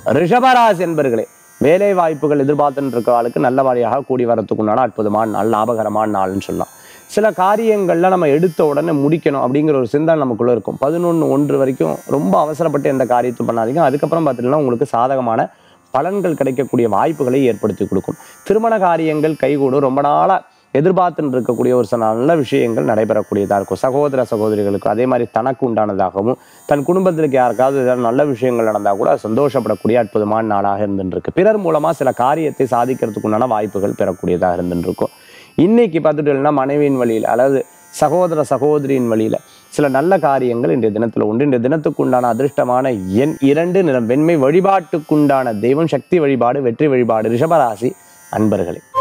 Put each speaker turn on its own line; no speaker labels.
ரிஷபராசி என்பர்களே வேலை வாய்ப்புகள் எதிர்பார்த்துட்டு இருக்க ஆளுக்கு நல்ல வழியாக கூடி வரத்துக்குண்டான அற்புதமான நாள் லாபகரமான நாள்னு சொல்லலாம் சில காரியங்கள்ல நம்ம எடுத்த உடனே முடிக்கணும் அப்படிங்கிற ஒரு சிந்தனை நமக்குள்ள இருக்கும் பதினொன்று ஒன்று வரைக்கும் ரொம்ப அவசரப்பட்டு எந்த காரியத்தையும் பண்ணாதீங்க அதுக்கப்புறம் பார்த்தீங்கன்னா உங்களுக்கு சாதகமான பலன்கள் கிடைக்கக்கூடிய வாய்ப்புகளை ஏற்படுத்தி கொடுக்கும் திருமண காரியங்கள் கைகூடும் ரொம்ப நாளா எதிர்பார்த்துட்டு இருக்கக்கூடிய ஒரு சில நல்ல விஷயங்கள் நடைபெறக்கூடியதாக இருக்கும் சகோதர சகோதரிகளுக்கு அதே மாதிரி தனக்கு உண்டானதாகவும் தன் குடும்பத்திற்கு யாருக்காவது ஏதாவது நல்ல விஷயங்கள் நடந்தால் கூட சந்தோஷப்படக்கூடிய அற்புதமான நாளாக இருந்துட்டு இருக்கு பிறர் மூலமா சில காரியத்தை சாதிக்கிறதுக்கு உண்டான வாய்ப்புகள் பெறக்கூடியதாக இருந்துட்டு இருக்கும் இன்னைக்கு பார்த்துட்டோம்னா மனைவியின் வழியில் அதாவது சகோதர சகோதரியின் வழியில சில நல்ல காரியங்கள் இன்றைய தினத்துல உண்டு இன்றைய தினத்துக்கு உண்டான அதிர்ஷ்டமான எண் இரண்டு நிறம் வெண்மை வழிபாட்டுக்குண்டான தெய்வம் சக்தி வழிபாடு வெற்றி வழிபாடு ரிஷபராசி அன்பர்களே